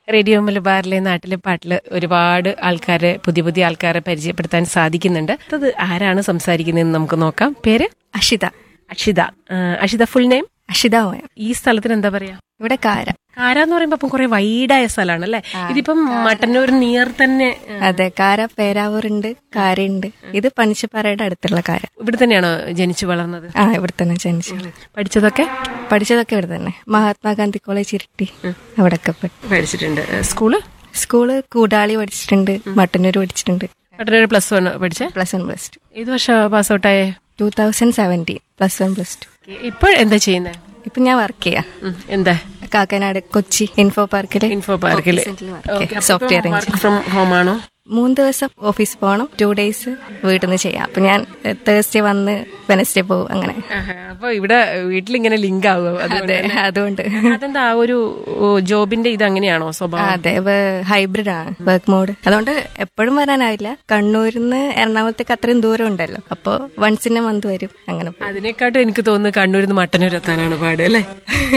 Radio മലബാറിലെ നാട്ടിലെ പാട്ടില് ഒരുപാട് ആൾക്കാരെ പുതിയ പുതിയ ആൾക്കാരെ പരിചയപ്പെടുത്താൻ സാധിക്കുന്നുണ്ട് അത് ആരാണ് സംസാരിക്കുന്നതെന്ന് നമുക്ക് നോക്കാം പേര് അഷിത അക്ഷിത ആ, അക്ഷിത ഫുൾ നെയിം അഷിത ഓയം ഈ സ്ഥലത്തിന് എന്താ പറയാ ഇവിടെ കാര കാര എന്ന് പറയുമ്പോ അപ്പം കുറെ വൈഡായ സ്ഥലമാണ് അല്ലേ ഇതിപ്പം മട്ടന്നൂർ നിയർ തന്നെ ആ, അതെ കാര പേരാവൂരുണ്ട് കാരയുണ്ട് ഇത് പണിച്ചപ്പാറയുടെ അടുത്തുള്ള കാര ഇവിടെ തന്നെയാണോ ജനിച്ചു വളർന്നത് ആ ഇവിടെ തന്നെ ജനിച്ചു പഠിച്ചതൊക്കെ പഠിച്ചതൊക്കെ ഇവിടെ തന്നെ മഹാത്മാഗാന്ധി കോളേജ് ഇരിട്ടി അവിടെയൊക്കെ പോയി പഠിച്ചിട്ടുണ്ട് സ്കൂള് സ്കൂള് കൂടാളി പഠിച്ചിട്ടുണ്ട് മട്ടന്നൂർ പഠിച്ചിട്ടുണ്ട് മട്ടന്നൂർ പ്ലസ് വൺ പഠിച്ചേ പ്ലസ് വൺ പ്ലസ് ടു ഏത് വർഷം പാസ് ഔട്ടായേ two thousand seventeen plus one plus two ഇപ്പോൾ എന്താ ചെയ്യുന്നത് ഇപ്പൊ ഞാൻ വർക്ക് ചെയ്യാം എന്താ കാക്കനാട് കൊച്ചി ഇൻഫോ പാർക്കില് ഇൻഫോ പാർക്കിൽ സോഫ്റ്റ്വെയർ വർക്ക് ഫ്രം ഹോം ആണോ മൂന്ന് ദിവസം ഓഫീസിൽ പോകണം ടു ഡേയ്സ് വീട്ടിൽ നിന്ന് ചെയ്യാം അപ്പൊ ഞാൻ തേഴ്സ്ഡേ വന്ന് വെനസ്ഡേ പോകും അങ്ങനെ അപ്പൊ ഇവിടെ വീട്ടിലിങ്ങനെ ലിങ്ക് ആവുക അതെ അതുകൊണ്ട് അതെന്താ ആ ഒരു ഓ, ജോബിന്റെ ഇത് അങ്ങനെയാണോ സ്വഭാവം അതെ ഹൈബ്രിഡ് ആണ് വർക്ക് മോഡ് അതുകൊണ്ട് എപ്പോഴും വരാനാവില്ല കണ്ണൂരിൽ നിന്ന് എറണാകുളത്തേക്ക് അത്രയും ദൂരം ഉണ്ടല്ലോ അപ്പൊ വൺസ് ഇൻ എ മന്ത് വരും അങ്ങനെ പോകും. അതിനെക്കാട്ടും എനിക്ക് തോന്നുന്നു കണ്ണൂരിൽ നിന്ന് മട്ടന്നൂർ എത്താനാണ് പാട് അല്ലേ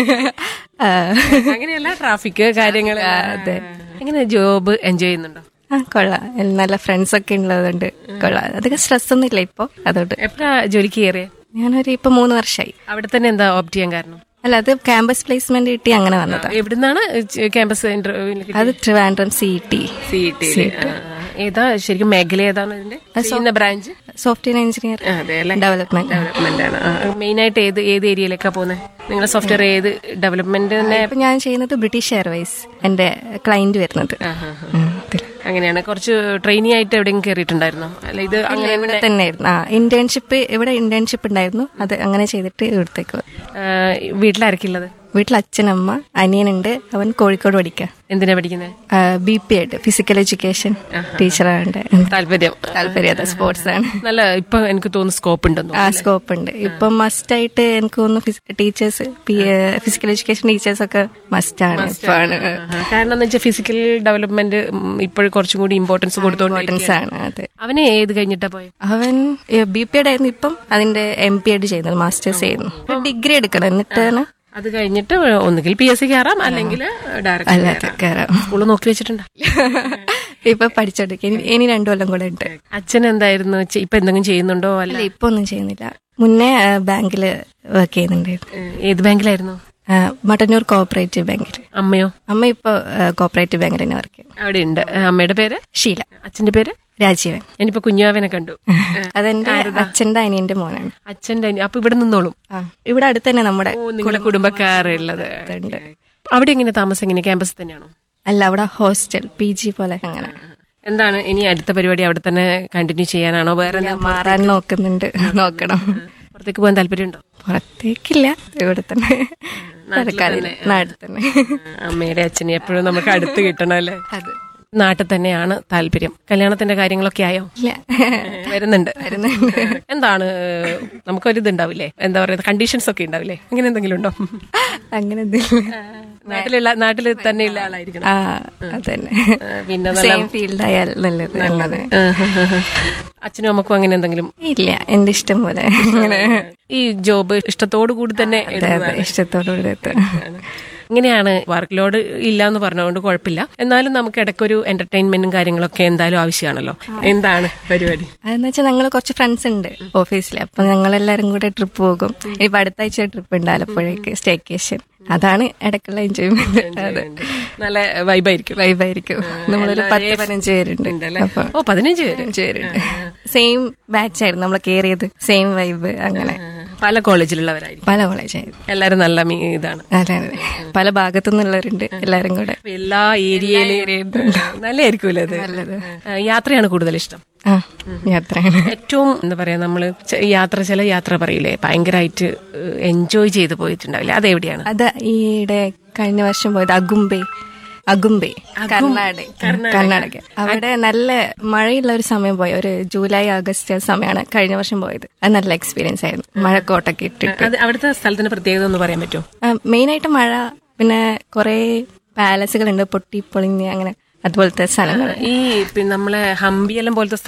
ആ, അങ്ങനെയല്ല ട്രാഫിക് കാര്യങ്ങൾ അതെ എങ്ങനെ ജോബ് എൻജോയ് ചെയ്യുന്നുണ്ടോ ആ കൊള്ളാം നല്ല ഫ്രണ്ട്സ് ഒക്കെ ഉള്ളതുകൊണ്ട് കൊള്ളാം അധികം സ്ട്രെസ് ഒന്നും ഇല്ല ഇപ്പൊ അതുകൊണ്ട് എപ്പോഴാ ജോലിക്ക് കയറിയ ഞാനൊരു ഇപ്പൊ മൂന്ന് വർഷമായി അവിടെ തന്നെ എന്താ ഓപ്റ്റ് ചെയ്യാൻ കാരണം അല്ല അത് ക്യാമ്പസ് പ്ലേസ്മെന്റ് കിട്ടി അങ്ങനെ വന്നതാ എവിടുന്നാണ് ക്യാമ്പസ് ഇന്റർവ്യൂവിൽ അത് Trivandrum C T C T ഏതാ ശരിക്കും മേഖല ഏതാണ് ഇതിന്റെ ചെയ്യുന്ന ബ്രാഞ്ച് സോഫ്റ്റ്വെയർ എഞ്ചിനീയർ അതെ അല്ലേ ഡെവലപ്മെന്റ് ഡെവലപ്മെന്റ് ആണ് മെയിൻ ആയിട്ട് ഏത് ഏത് ഏരിയയിലേക്കാ പോകുന്നത് നിങ്ങളുടെ സോഫ്റ്റ്വെയർ ഏത് ഡെവലപ്മെന്റ് തന്നെ ഇപ്പൊ ഞാൻ ചെയ്യുന്നത് ബ്രിട്ടീഷ് എയർവേസ് എന്റെ ക്ലയന്റ് വരുന്നത് ഉം, ഇതില്. അങ്ങനെയാണ് കുറച്ച് ട്രെയിനി ആയിട്ട് എവിടെയെങ്കിലും കയറിയിട്ടുണ്ടായിരുന്നോ അല്ല ഇത് അങ്ങനെ ഇവിടെ തന്നെയായിരുന്നു ആ ഇന്റേൺഷിപ്പ് ഇവിടെ ഇന്റേൺഷിപ്പ് ഉണ്ടായിരുന്നു അത് അങ്ങനെ ചെയ്തിട്ട് ഇവിടത്തേക്ക് വന്നു. വീട്ടിലാരക്കുള്ളത് വീട്ടിൽ അച്ഛനമ്മ അനിയനുണ്ട് അവൻ കോഴിക്കോട് പഠിക്കാം എന്തിനാ പഠിക്കുന്നത് ബി പി ആയിട്ട് ഫിസിക്കൽ എഡ്യൂക്കേഷൻ ടീച്ചറാണ്ട് താല്പര്യം താല്പര്യം അതെ സ്പോർട്സ് ആണ് നല്ല ഇപ്പൊ എനിക്ക് തോന്നുന്നു സ്കോപ്പ് ഉണ്ടെന്നോ ആ സ്കോപ്പ് ഉണ്ട് ഇപ്പം മസ്റ്റ് ആയിട്ട് എനിക്ക് തോന്നുന്നു ടീച്ചേഴ്സ് ഫിസിക്കൽ എഡ്യൂക്കേഷൻ ടീച്ചേഴ്സ് ഒക്കെ മസ്റ്റ് ആണ് ഇപ്പൊ ആണ് കാരണം എന്ന് വെച്ചാൽ ഫിസിക്കൽ ഡെവലപ്മെന്റ് ഇപ്പോഴും കുറച്ചും കൂടി ഇമ്പോർട്ടൻസ് കൊടുത്തോണ്ട് ഇമ്പോർട്ടൻസ് ആണ് അതെ അവനെ ഏത് കഴിഞ്ഞിട്ടാ പോയെ അവൻ ബി പി എഡ് ആയിരുന്നു ഇപ്പം അതിന്റെ എം പി ആയിട്ട് ചെയ്യുന്നത് മാസ്റ്റേഴ്സ് ചെയ്യുന്നു ഡിഗ്രി എടുക്കണം എന്നിട്ടാണ് അത് കഴിഞ്ഞിട്ട് ഒന്നുകിൽ പി എസ് സി കയറാം അല്ലെങ്കിൽ ഡയറക്റ്റ് അല്ലാതെ കയറാം സ്കൂള് നോക്കി വെച്ചിട്ടുണ്ടാ ഇപ്പൊ പഠിച്ചോണ്ടിരിക്കും ഇനി ഇനി രണ്ടു കൊല്ലം കൂടെ ഉണ്ട് അച്ഛൻ എന്തായിരുന്നു ചെ- ഇപ്പൊ എന്തെങ്കിലും ചെയ്യുന്നുണ്ടോ അല്ല അല്ല ഇപ്പൊ ഒന്നും ചെയ്യുന്നില്ല മുന്നേ ബാങ്കില് വർക്ക് ചെയ്യുന്നുണ്ടായിരുന്നു ഏഹ്, ഏത് ബാങ്കിലായിരുന്നു ആ, മട്ടന്നൂർ കോഓപ്പറേറ്റീവ് ബാങ്കിൽ അമ്മയോ അമ്മ ഇപ്പൊ കോഓപ്പറേറ്റീവ് ബാങ്കിൽ തന്നെ വർക്ക് ചെയ്യും അവിടെ ഉണ്ട് അമ്മയുടെ പേര് ഷീല അച്ഛന്റെ പേര് രാജീവൻ ഞാനിപ്പോ കുഞ്ഞാവനെ കണ്ടു അതെന്റെ അച്ഛന്റെ അനിയന്റെ മോനാണ് അച്ഛന്റെ അനി- അപ്പൊ ഇവിടെ നിന്നോളും ആ ഇവിടെ അടുത്ത് തന്നെ നമ്മുടെ ഓ നിങ്ങളുടെ കുടുംബക്കാരുള്ളത് ഉണ്ട്. അവിടെ എങ്ങനെ താമസം എങ്ങനെ ക്യാമ്പസ് തന്നെയാണോ അല്ല അവിടെ ഹോസ്റ്റൽ പി ജി പോലെ അങ്ങനെ എന്താണ് ഇനി അടുത്ത പരിപാടി അവിടെ തന്നെ കണ്ടിന്യൂ ചെയ്യാനാണോ വേറെ ഞാൻ മാറാൻ നോക്കുന്നുണ്ട് നോക്കണം പുറത്തേക്ക് പോകാൻ താല്പര്യമുണ്ടോ പുറത്തേക്കില്ല ഇവിടെ തന്നെ നടക്കാറില്ല നാട്ടിൽ തന്നെ അമ്മയുടെ അച്ഛനെ എപ്പോഴും നമുക്ക് അടുത്ത് കിട്ടണം അല്ലേ അത് നാട്ടിൽ തന്നെയാണ് താല്പര്യം കല്യാണത്തിന്റെ കാര്യങ്ങളൊക്കെ ആയോ ഇല്ല വരുന്നുണ്ട് വരുന്നുണ്ട് എന്താണ് നമുക്കൊരു ഇതുണ്ടാവില്ലേ എന്താ പറയുക കണ്ടീഷൻസ് ഒക്കെ ഉണ്ടാവില്ലേ അങ്ങനെ എന്തെങ്കിലും ഉണ്ടോ അങ്ങനെ എന്തെങ്കിലും നാട്ടിലുള്ള നാട്ടിൽ തന്നെയുള്ള ആളായിരിക്കണം ആ അതന്നെ ആ, പിന്നെ സെയിം ഫീൽഡ് ആയാൽ നല്ലത് അങ്ങനെ അച്ഛനും അമ്മക്കും അങ്ങനെ എന്തെങ്കിലും ഇല്ല എന്റെ ഇഷ്ടം പോലെ അങ്ങനെ ഈ ജോബ് ഇഷ്ടത്തോടു കൂടി തന്നെ അതെ അതെ ഇഷ്ടത്തോടുകൂടി എത്തുക ഇങ്ങനെയാണ് വർക്ക് ലോഡ് ഇല്ല എന്ന് പറഞ്ഞുകൊണ്ട് കുഴപ്പമില്ല എന്നാലും നമുക്ക് ഇടയ്ക്കൊരു എന്റർടൈൻമെന്റും കാര്യങ്ങളൊക്കെ എന്തായാലും ആവശ്യമാണല്ലോ എന്താണ് പരിപാടി അതെന്ന് വെച്ചാൽ ഞങ്ങൾ കുറച്ച് ഫ്രണ്ട്സ് ഉണ്ട് ഓഫീസിൽ അപ്പൊ ഞങ്ങൾ എല്ലാരും കൂടെ ട്രിപ്പ് പോകും ഇനിയിപ്പോ അടുത്ത ആഴ്ച ട്രിപ്പ് ഉണ്ട് ആലപ്പുഴയ്ക്ക് സ്റ്റേക്കേഷൻ അതാണ് ഇടയ്ക്കുള്ള എൻജോയ്മെന്റ് അതെ നല്ല വൈബായിരിക്കും വൈബായിരിക്കും നമ്മളൊരു പത്ത് പതിനഞ്ച് പേരുണ്ട് അപ്പൊ ഓ പതിനഞ്ച് പേര് പതിനഞ്ച് പേരുണ്ട് സെയിം ബാച്ച് ആയിരുന്നു നമ്മൾ കയറിയത് സെയിം വൈബ് അങ്ങനെ പല കോളേജിലുള്ളവരായിരിക്കും പല കോളേജായിരുന്നു എല്ലാരും നല്ല മീ- ഇതാണ് അതെ അതെ പല ഭാഗത്തു നിന്നുള്ളവരുണ്ട് എല്ലാരും കൂടെ എല്ലാ ഏരിയയിലും നല്ലതായിരിക്കുമല്ലോ അത് ആ, യാത്രയാണ് കൂടുതൽ ഇഷ്ടം ആ യാത്രയാണ് ഏറ്റവും എന്താ പറയാ നമ്മള് ച- യാത്ര ചില യാത്ര പറയില്ലേ ഭയങ്കരമായിട്ട് എൻജോയ് ചെയ്ത് പോയിട്ടുണ്ടാവില്ലേ അതെവിടെയാണ് അത് ഈയിടെ കഴിഞ്ഞ വർഷം പോയത് അഗുംബെ അഗുംബെ കർണാടക കർണാടക അവിടെ നല്ല മഴയുള്ള ഒരു സമയം പോയി ഒരു ജൂലൈ ആഗസ്റ്റ് ആ സമയമാണ് കഴിഞ്ഞ വർഷം പോയത് അത് നല്ല എക്സ്പീരിയൻസ് ആയിരുന്നു മഴക്കോട്ടൊക്കെ ഇട്ടിട്ട് അത് അവിടുത്തെ സ്ഥലത്തിന്റെ പ്രത്യേകത ഒന്ന് പറയാൻ പറ്റുമോ മെയിൻ ആയിട്ട് മഴ പിന്നെ കുറെ പാലസുകളുണ്ട് പൊട്ടി പൊളിഞ്ഞ് അങ്ങനെ അതുപോലത്തെ സ്ഥലങ്ങൾ ഈ പിന്നെ നമ്മളെ ഹംപിയെല്ലാം പോലത്തെ